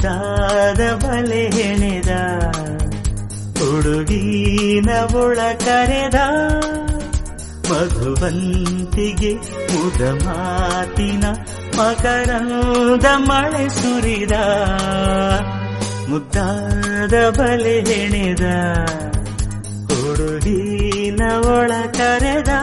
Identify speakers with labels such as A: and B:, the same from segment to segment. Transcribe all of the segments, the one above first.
A: ಮುದ್ದಾದ ಬಲೆ ಹೆಣೆದ ಹುಡುಗಿನ ಒಳ ಕರೆದ ಮಧುವಂತಿಗೆ ಮುದ ಮಾತಿನ ಮಕರಂದ ಮಳೆ ಸುರಿದ ಮುದ್ದಾದ ಬಲೆ ಹೆಣೆದ ಹುಡುಗಿನ ಒಳ ಕರೆದ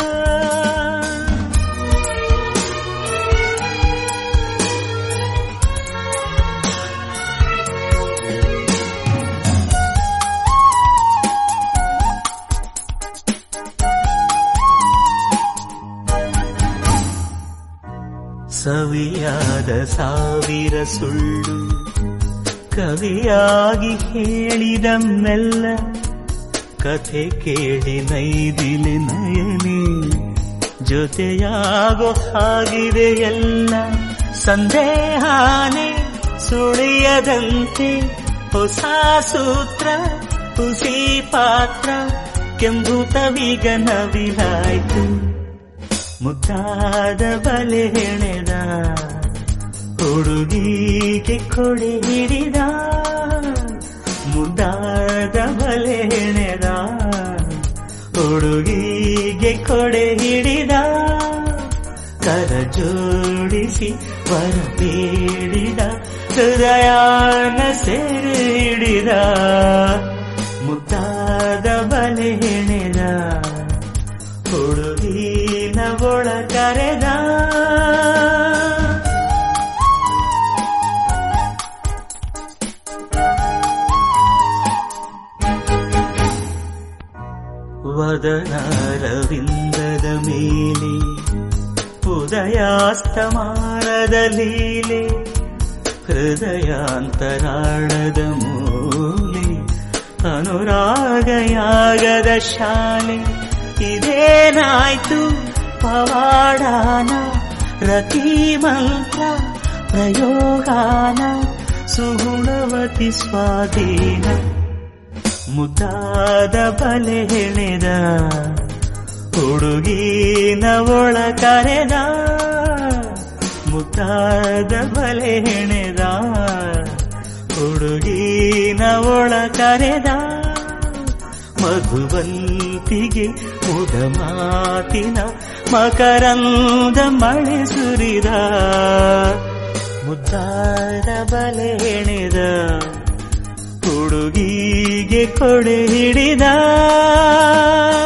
A: ಸವಿಯಾದ ಸಾವಿರ ಸುಳ್ಳು ಕವಿಯಾಗಿ ಹೇಳಿದ ಮೆಲ್ಲ ಕಥೆ ಕೇಳಿ ನೈದಿಲೆ ನಯನೆ ಜೊತೆಯಾಗೋ ಹಾಗಿದೆ ಎಲ್ಲ ಸಂದೇಹಾನೆ ಸುಳಿಯದಂತೆ ಹೊಸ ಸೂತ್ರ ಹುಸಿ ಪಾತ್ರ ಕೆಂಬುತವೀಗ ನವಿಲಾಯ್ತು ಮುದ್ದಾದ ಬಲೆ ಹೆಣೆದ ಹುಡುಗಿಗೆ ಕೊಡೆ ಹಿಡಿದ ಮುದ್ದಾದ ಬಲೆ ಹೆಣೆದ ಹುಡುಗಿಗೆ ಕೊಡೆ ಹಿಡಿದ ಕರ ಜೋಡಿಸಿ ವರ ಬೇಡಿದ ಹೃದಯಾನ ಸೆರೆ ಹಿಡಿದ ಮುದ್ದಾದ ಬಲೆ ಹೆಣೆದ ಹುಡುಗಿನ ಒಳ ಕರೆದ ವದನಾರವಿಂದದ ಮೇಲೆ ಉದಯಾಸ್ತಮಾನದ ಲೀಲೆ ಹೃದಯಾಂತರಾಳದ ಮೂಲೆ ಅನುರಾಗಯಾಗದ ಶಾಲೆ ಇದೇನಾಯ್ತು ಪವಾಡಾನ ರತಿ ಮಂತ್ರ ಪ್ರಯೋಗಾನ ಸುಗುಣವತಿ ಸ್ವಾಧೀನ ಮುದ್ದಾದ ಬಲೆ ಹೆಣೆದ ಹುಡುಗಿನ ಒಳ ಕರೆದ ಮುದ್ದಾದ ಬಲೆ ಹೆಣೆದ ಹುಡುಗಿನ ಒಳ ಕರೆದ ಮಧುವಂತಿಗೆ ಮುದ ಮಾತಿನ ಮಕರಂದ ಮಳೆ ಸುರಿದ ಮುದ್ದಾದ ಬಲೆ ಹೆಣೆದ ಹುಡುಗಿಗೆ ಕೊಡೆ ಹಿಡಿದ